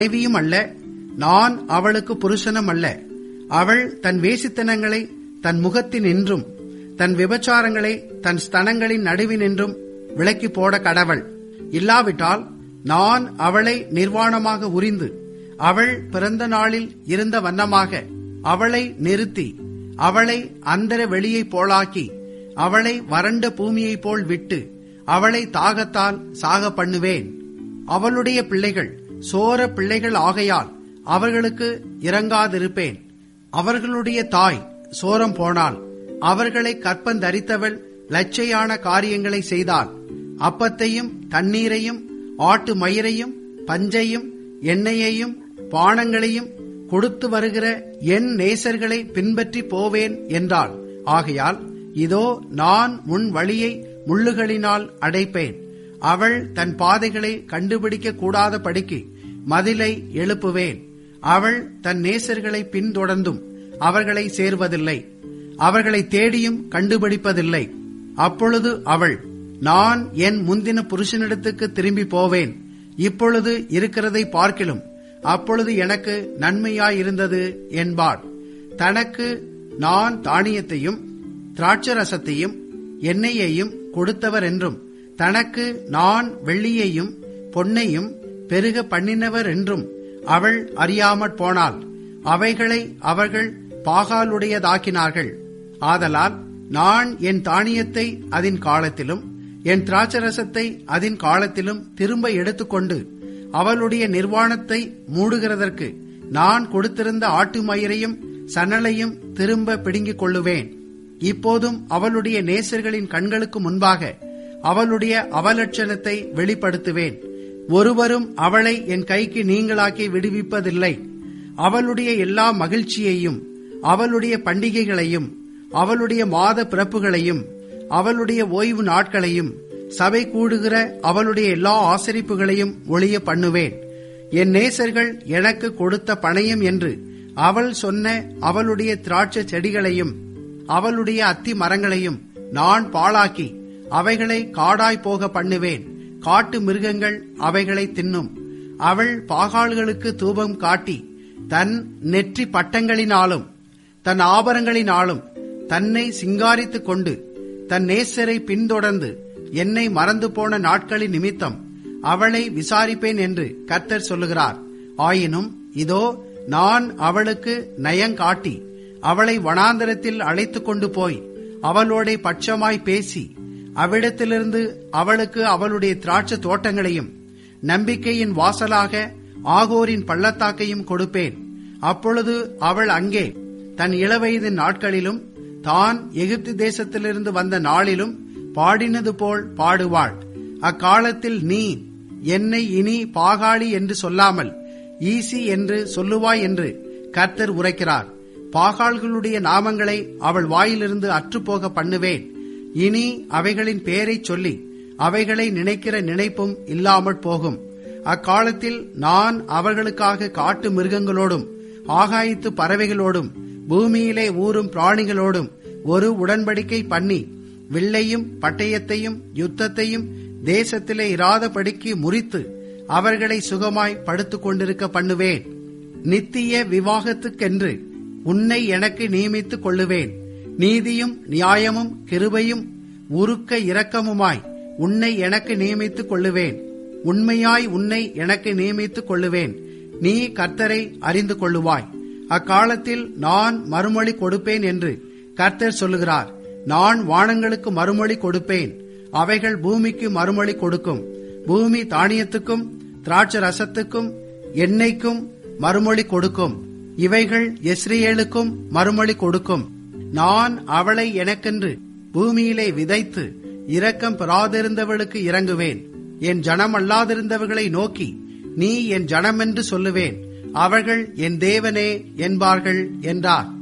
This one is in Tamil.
மனைவியும் அல்ல நான் அவளுக்கு புருஷனும் அல்ல அவள் தன் வேசித்தனங்களை தன் முகத்தினின்றும் தன் விபச்சாரங்களை தன் ஸ்தனங்களின் நடுவினின்றும் விலக்கி போட கடவள் இல்லாவிட்டால் நான் அவளை நிர்வாணமாக உரிந்து அவள் பிறந்த நாளில் இருந்த வண்ணமாக அவளை நிறுத்தி அவளை அந்தர வெளியைப் போலாக்கி அவளை வறண்ட பூமியைப் போல் விட்டு அவளை தாகத்தால் சாக பண்ணுவேன் அவளுடைய பிள்ளைகள் சோர பிள்ளைகள் ஆகையால் அவர்களுக்கு இறங்காதிருப்பேன் அவர்களுடைய தாய் சோரம் போனாள் அவர்களை கற்பந்தரித்தவள் லட்சையான காரியங்களை செய்தாள் அப்பத்தையும் தண்ணீரையும் ஆட்டு மயிரையும் பஞ்சையும் எண்ணெயையும் பானங்களையும் கொடுத்து வருகிற என் நேசர்களை பின்பற்றி போவேன் என்றாள் ஆகையால் இதோ நான் உன் வழியை முள்ளுகளினால் அடைப்பேன் அவள் தன் பாதைகளை கண்டுபிடிக்க கூடாத படிக்கு மதிலை எழுப்புவேன் அவள் தன் நேசர்களை பின்தொடர்ந்தும் அவர்களை சேர்வதில்லை அவர்களை தேடியும் கண்டுபிடிப்பதில்லை அப்பொழுது அவள் நான் என் முந்தின புருஷனிடத்துக்கு திரும்பி போவேன் இப்பொழுது இருக்கிறதை பார்க்கிலும் அப்பொழுது எனக்கு நன்மையாயிருந்தது என்பாள் தனக்கு நான் தானியத்தையும் திராட்சரசத்தையும் எண்ணெயையும் கொடுத்தவர் என்றும் தனக்கு நான் வெள்ளியையும் பொன்னையும் பெருக பண்ணினவர் என்றும் அவள் அறியாமற் போனாள் அவைகளை அவர்கள் பாகாலுடையதாக்கினார்கள் ஆதலால் நான் என் தானியத்தை அதன் காலத்திலும் என் திராட்சரசத்தை அதன் காலத்திலும் திரும்ப எடுத்துக்கொண்டு அவளுடைய நிர்வாணத்தை மூடுகிறதற்கு நான் கொடுத்திருந்த ஆட்டு மயிரையும் சணலையும் திரும்ப பிடுங்கிக் கொள்ளுவேன் இப்போதும் அவளுடைய நேசர்களின் கண்களுக்கு முன்பாக அவளுடைய அவலட்சணத்தை வெளிப்படுத்துவேன் ஒருவரும் அவளை என் கைக்கு நீங்களாக்கி விடுவிப்பதில்லை அவளுடைய எல்லா மகிழ்ச்சியையும் அவளுடைய பண்டிகைகளையும் அவளுடைய மாத பிறப்புகளையும் அவளுடைய ஓய்வு நாட்களையும் சபை கூடுகிற அவளுடைய எல்லா ஆசரிப்புகளையும் ஒளிய பண்ணுவேன் என் நேசர்கள் எனக்கு கொடுத்த பணயம் என்று அவள் சொன்ன அவளுடைய திராட்சை செடிகளையும் அவளுடைய அத்தி மரங்களையும் நான் பாழாக்கி அவைகளை காடாய் போக பண்ணுவேன் காட்டு மிருகங்கள் அவைகளை தின்னும் அவள் பாகால்களுக்கு தூபம் காட்டி தன் நெற்றி பட்டங்களினாலும் தன் ஆபரங்களினாலும் தன்னை சிங்காரித்துக் கொண்டு தன் நேசரை பின்தொடர்ந்து என்னை மறந்து போன நாட்களின் நிமித்தம் அவளை விசாரிப்பேன் என்று கர்த்தர் சொல்லுகிறார் ஆயினும் இதோ நான் அவளுக்கு நயங்காட்டி அவளை வனாந்தரத்தில் அழைத்துக் கொண்டு போய் அவளோட பட்சமாய் பேசி அவ்விடத்திலிருந்து அவளுக்கு அவளுடைய திராட்சை தோட்டங்களையும் நம்பிக்கையின் வாசலாக ஆகோரின் பள்ளத்தாக்கையும் கொடுப்பேன் அப்பொழுது அவள் அங்கே தன் இளவயதின் நாட்களிலும் தான் எகிப்து தேசத்திலிருந்து வந்த நாளிலும் பாடினது போல் பாடுவாள் அக்காலத்தில் நீ என்னை இனி பாகாளி என்று சொல்லாமல் ஈசி என்று சொல்லுவாய் என்று கர்த்தர் உரைக்கிறார் பாகாள்களுடைய நாமங்களை அவள் வாயிலிருந்து அற்றுப்போக பண்ணுவேன் இனி அவைகளின் பெயரைச் சொல்லி அவைகளை நினைக்கிற நினைப்பும் இல்லாமற் போகும் அக்காலத்தில் நான் அவர்களுக்காக காட்டு மிருகங்களோடும் ஆகாயத்து பறவைகளோடும் பூமியிலே ஊறும் பிராணிகளோடும் ஒரு உடன்படிக்கை பண்ணி வில்லையும் பட்டயத்தையும் யுத்தத்தையும் தேசத்திலே இராதபடிக்கு முறித்து அவர்களை சுகமாய் படுத்துக் கொண்டிருக்க பண்ணுவேன் நித்திய விவாகத்துக்கென்று உன்னை எனக்கு நியமித்துக் கொள்ளுவேன் நீதியும் நியாயமும் கிருபையும் உருக்க இரக்கமுமாய் உன்னை எனக்கு நியமித்துக் கொள்ளுவேன் உண்மையாய் உன்னை எனக்கு நியமித்துக் கொள்ளுவேன் நீ கர்த்தரை அறிந்து கொள்ளுவாய் அக்காலத்தில் நான் மறுமொழி கொடுப்பேன் என்று கர்த்தர் சொல்லுகிறார் நான் வானங்களுக்கு மறுமொழி கொடுப்பேன் அவைகள் பூமிக்கு மறுமொழி கொடுக்கும் பூமி தானியத்துக்கும் திராட்சை ரசத்துக்கும் எண்ணெய்க்கும் மறுமொழி கொடுக்கும் இவைகள் எஸ்ரேலுக்கும் மறுமொழி கொடுக்கும் நான் அவளை எனக்கென்று பூமியிலே விதைத்து இரக்கம் பெறாதிருந்தவளுக்கு இறங்குவேன் என் ஜனம் அல்லாதிருந்தவர்களை நோக்கி நீ என் ஜனமென்று சொல்லுவேன் அவர்கள் என் தேவனே என்பார்கள் என்றார்